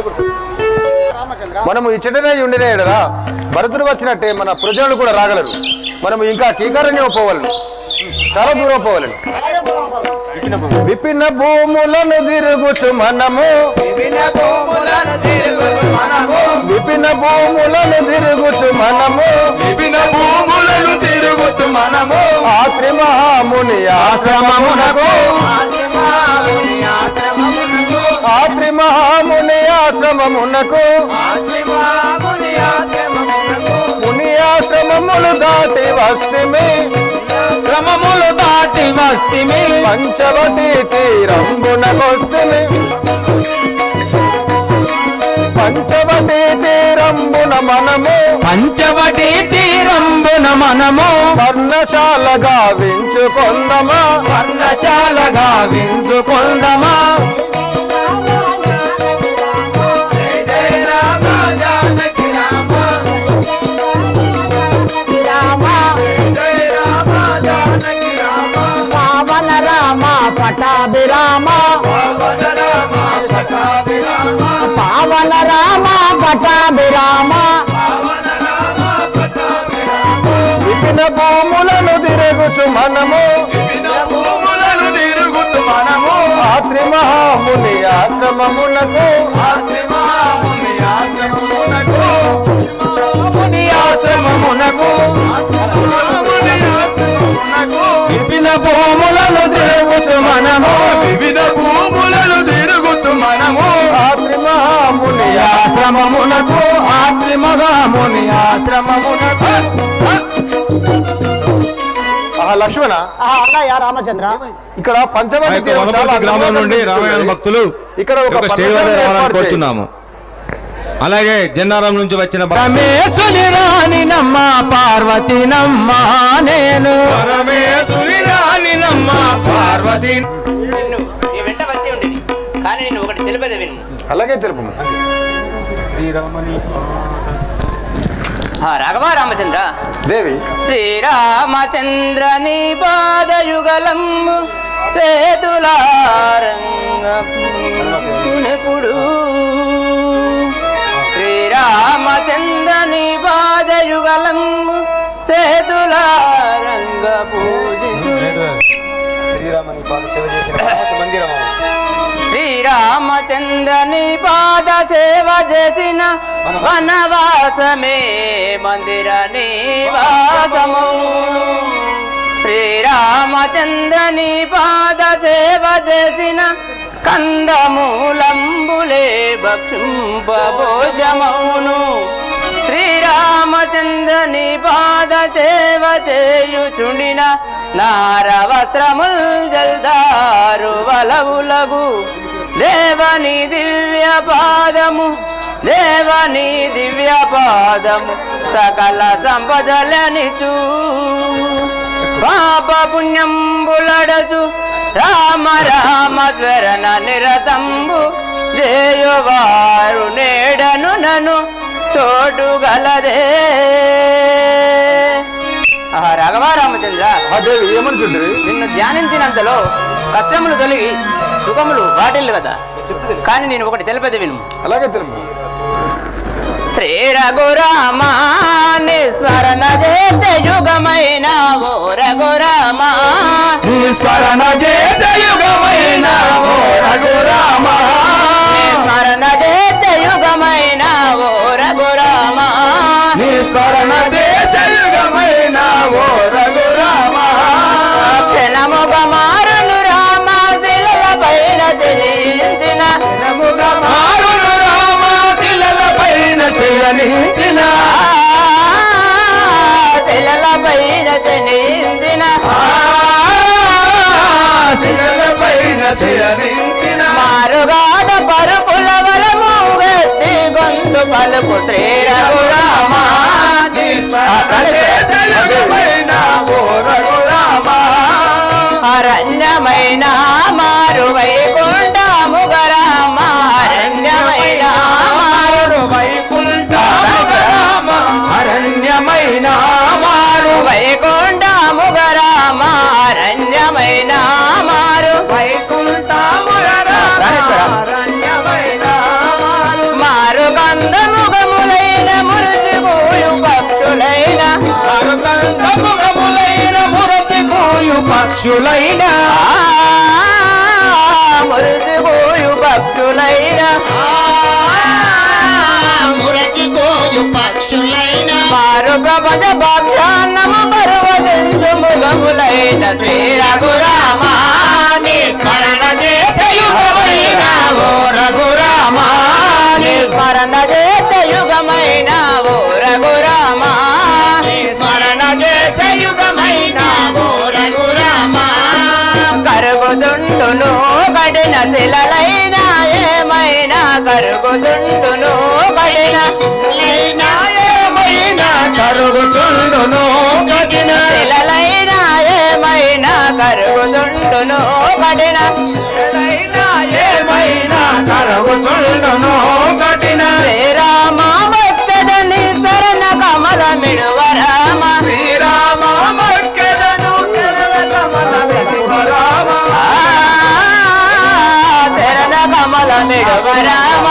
మనము ఈ చెడ్డరాయి ఉండినే ఎడరా భరతుడు వచ్చినట్టే మన ప్రజలు కూడా రాగలరు మనము ఇంకా కీకారణ్యం పోవాలను చాలా దూరం పోవాలను విపిన్న భూములను తిరుగుచు మనము విపిన్న భూములను తిరుగుచు మనము విభిన్న భూములను తిరుగుతూ మనము ఆత్రి మహాముని ఆశ్రమమునకు ఆత్రి మహాముని ఆశ్రమమునకు ముని ఆశ్రమములు దాటి వస్తిమి క్రమములు దాటి వస్తిమి పంచవటి తీరంబునకొస్తిమి పంచవటి తీరంబున మనము పంచవటి తీరంబున మనము పర్ణశాల గావించుకొందమా వర్ణశాలగా వించుకొందమా పావన రామ పటాభిరామ పావన రామ పటాభిరామ విపిన భూములను తిరుగుచు మనము భూములను తిరుగుతూ మనము ఆత్రి మహాముని ఆశ్రమమునకు ఆశ్రమముని ఆశ్రమమునకు ముని ఆశ్రమమునకు ముని ఆశ్రమమునకు విభిన్న భూములను తిరుగుతూ మనము వివిధ భూములను తిరుగుతూ మనము ఆత్రి మహాముని ఆశ్రమమునకు ఆత్రిమగాముని ఆశ్రమమునకు ఆహా లక్ష్మణ ఆ, అన్నయ్య రామచంద్ర ఇక్కడ ఆ పంచవటి యొక్క తీరం చాలా వనపర్తి గ్రామం అద్భుతంగా నుండి రామాయణ కనిపిస్తుంది. భక్తులు ఇక్కడ ఒక ఒక స్టేజ్ వద్ద పర్ణశాలను రావాలని ఏర్పాటు కోరుతున్నాము అలాగే జన్నారం నుంచి వచ్చిన భ- పరమేశుని రాణి నమ్మ పార్వతి నమ్మ నేను పరమేశుని రాణి నమ్మ పార్వతి నిన్ను నీ వెంట వచ్చి ఉండేది కానీ నేను ఒకటి తెలిపేది విను అలాగే తెలుపు ఆ రాఘవ రామచంద్ర దేవి శ్రీరామచంద్ర నీ పాదయుగలము చేతులారంగపుడు శ్రీరామచంద్ర నీ పాదయుగలము చేతులారంగ పూజితుడు శ్రీరామచంద్రని పాద సేవ చేసిన వనవాసమే మందిర నివాసమును శ్రీరామచంద్రని పాద సేవ చేసిన కందమూలంబులే భక్షింపభోజమౌను శ్రీరామచంద్రని పాద సేవ చేయుచుండిన నారవస్త్రముల్ జల్దారు వలవులగు దేవని దివ్య పాదము దేవని దివ్య పాదము సకల సంపదలనిచు పాప పుణ్యంబులడచు రామ రామ స్వరణ నిరతంబు జేయువారు నేడను నను చోటు గలదే ఆహా, రాఘవ రామచంద్ర ఆ దేవి ఏమనుకుంటుంది నిన్ను ధ్యానించినంతలో కష్టములు తొలగి సుఖములు వాటిల్లు కదా కానీ నేను ఒకటి తెలిపేది విను అలాగే తెలుపు శ్రీ రఘురామా నిస్మరణ చేస్తే యుగమైన ఓ రఘురామా స్మరణ జయయుగమైన ఓ రఘురామ స్మరణ చేస్తే యుగమైన ఓ రఘురామా నీ స్మరణ జయయుగమైన ఓ రఘురామ క్షణముగ మారును రామ శిలల పైన చెలించిన నముగా మారును రామ శిలల పైన శిలనించిన శిలల పైన చెలించిన శిలల పైన శిలనించిన మారుగాద పరుపుల వలము వెత్తి గొంతు పలుపు శ్రీ రఘురామా నీ స్మరణ జయయుగమైన ఓ రఘురామ అరణ్యమైన మారు వైకుంఠముగరామ అరణ్యమైన మారు వైకుంఠ అరణ్యమైన మారు వైకుంఠముగరామ అరణ్యమైన మారు వైకుంఠ రాణేశ్వర. అరణ్యమైన మారు పక్షులైన మురిసిపోయు భక్తులైన మురచిపోయు పక్షులైన మారు ప్రపంచ భాగ్యాన్నము పర్వదించు ముఖములైన శ్రీ రఘురామ నీ స్మరణ చేసే యుగమైన ఓ రఘురామ నీ స్మరణ చేసే యుగమైన ఓ రఘురామ నీ స్మరణ చేసే యుగమైన ఓ రఘురామ కరుగుతుండును కడిన శిలలైన ఏమైనా కరుగుతుండును కడిన శిలలైన ఏమైనా కరుగుతుండును కఠిన శిలలైన ఏమైనా కరుగుతుండును కఠిన ఏమైనా కరుగుతుండును కఠిన శ్రీరామ భక్తదని శరణ కమల మిడువరామ శ్రీరామ మక్కెదను కరల కమల రామ శరణ కమల మిడువరామ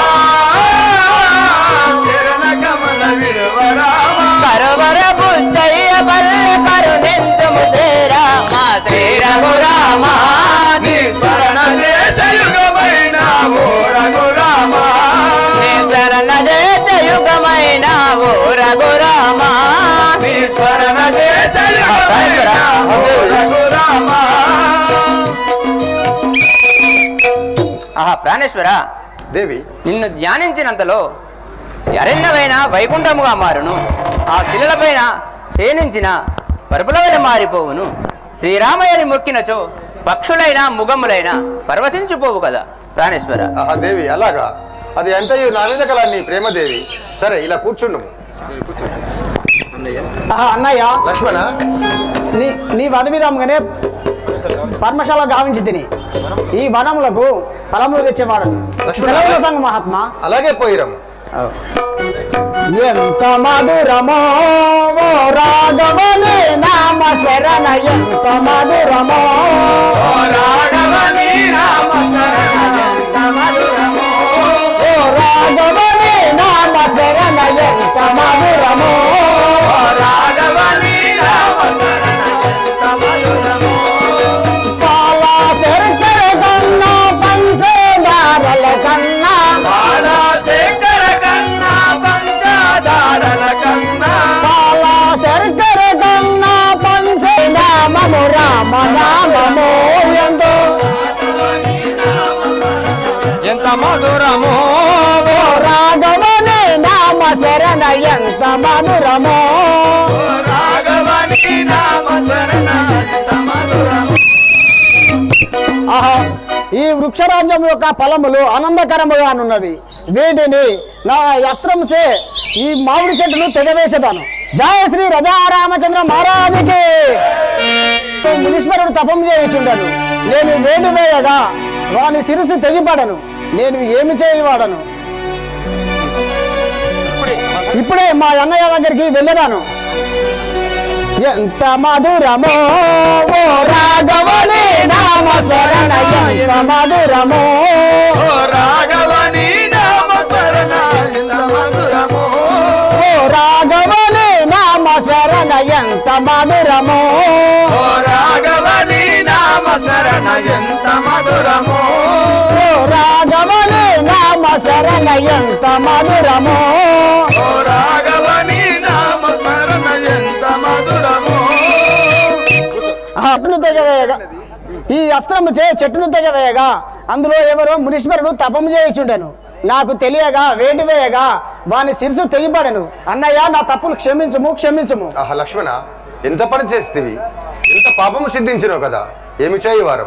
శరణ కమల విడువ రామ కరువర బుచ్చయ్య పల్లె కరుణించుము శ్రీరామ శ్రీరఘురామ నీ స్మరణ చేసే యుగమైన ఓ రఘురామ నీ శరణ చేత యుగమైన ఓ రఘురామ నీ స్మరణ చేసే యుగమైన ఓ రఘురామ ఆహా ప్రాణేశ్వర దేవి నిన్ను ధ్యానించినంతలో ఎరెన్నవైన వైకుంఠముగా మారును ఆ శిలలపైన క్షీణించిన పరుపులవైన మారిపోవును శ్రీరామయ్యని మొక్కినచో పక్షులైన ముగములైన పరవశించిపోవు కదా ప్రాణేశ్వర ఆహా దేవి అలాగా అది ఎంతయు నా మీద కల నీ ప్రేమదేవి సరే ఇలా కూర్చుండు ఆహా, అన్నయ్య లక్ష్మణ నీ నీ వన విధంగానే పర్మశాల గావించి తిని ఈ వనములకు ఫలములు తెచ్చేవాడు లక్ష్మణ. సెలవుల సంఘ మహాత్మా అలాగే పోయిరము ఎంత మధురమో ఓ రాఘవని నామ స్మరణ ఎంత మధురమో ఓ రాఘవని రామ స్మరణ ఎంత మధురమో ఓ రాఘవని నామ స్మరణ ఎంత మధురమో ఓ రాఘవని రామ స్మరణ ఎంత మధురమో పాల శర్కర కన్నా పంచదారల కన్నా బాల చక్కెర కన్నా పంచదారల కన్నా పాల శర్కర కన్నా పంచనామము రామ నామము ఎంతో ఎంత మధురమో ఓ రాఘవని నామ స్మరణ ఎంత మధురమో ఓ రాఘవని రామ స్మరణ ఎంత మధురమో ఆహా ఈ వృక్షరాజ్యం యొక్క ఫలములు ఆనందకరముగానున్నవి వీటిని నా అస్త్రముచే ఈ మామిడి చెట్టును తెగవేసేదాను జయ శ్రీ రజారామచంద్ర మహారాజుకి మునీశ్వరుడు తపం చేయుచుండను నేను వేడి వేయగా వాని శిరస్సు తెగిపడను నేను ఏమి చేయవాడను ఇప్పుడే మా అన్నయ్య దగ్గరికి వెళ్ళదాను ఎంత మధురమో ఓ రాఘవని నామ శరణ ఎంత మధురమో ఓ రాఘవని నామ స్మరణ ఎంత మధురమో ఓ రాఘవని నామ శరణ ఎంత మధురమో ఓ రాఘవని నామ స్మరణ ఎంత మధురమో ఓ రాఘవని నామ శరణ ఎంత మధురమో ఓ రాఘవని నామ స్మరణ ఎంత మధురమో ఆ చెట్టును తెగవేయగా ఈ అస్త్రము చే చెట్టును తెగవేయగా అందులో ఎవరో మునీశ్వరుడు తపము చేయుచుండెను నాకు తెలియగా వేటి వేయగా వాని శిరసు తెగిపడెను అన్నయ్య నా తప్పులు క్షమించుము క్షమించుము ఆహా లక్ష్మణ ఎంత పని చేస్తేవి ఎంత పాపము సిద్ధించినావు కదా ఏమి చేయవారం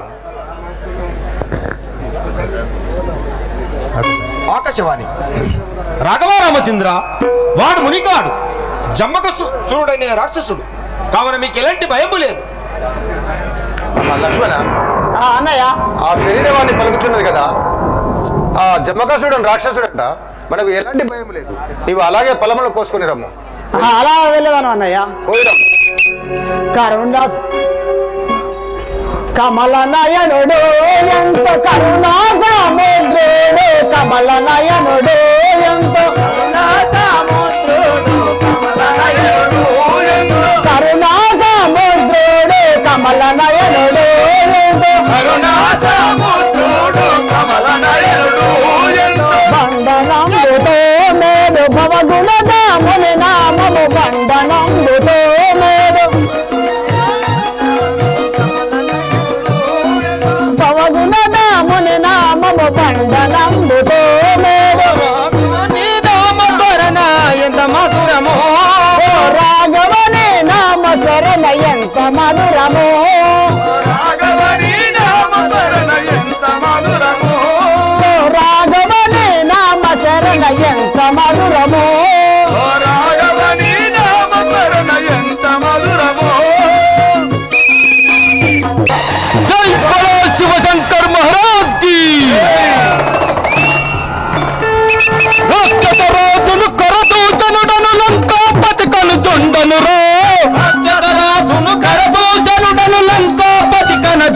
ఆకాశవాణి రాఘవ రామచంద్ర వాడు మునిగాడు జమ్మక సురుడనే రాక్షసుడు కావున మీకు ఎలాంటి భయము లేదు ఆహా లక్ష్మణ ఆ అన్నయ్య ఆ శరీరవాన్ని పలుకుతున్నది కదా ఆ జమ్మకాసుడు రాక్షసుడంట మనకు ఎలాంటి భయం లేదు నీవు అలాగే పొలములు కోసుకొని రమ్ము ఆ, అలా వెళ్ళదాను అన్నయ్య పోయిరమ్ము కరుణ కమల నయనుడు ఎంత కరుణా సముద్రుడు కమల నయనుడు ఎంత కరుణా సముద్రుడు కమల నయనుడు ఎంతో కరుణా సముద్రుడు కమల నయనుడు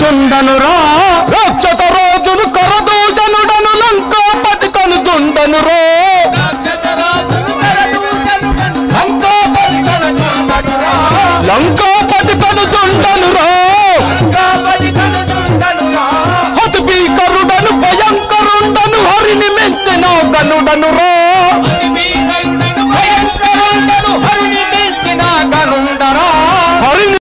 కనుచుండను రా రాక్షస రాజును కరదూషణుడను లంకాపతి కనుచుండను రో లంకాపతి కనుచుండను రా అతి భీకరుడను భయంకరుండను హరిని మెచ్చిన గనుడను రో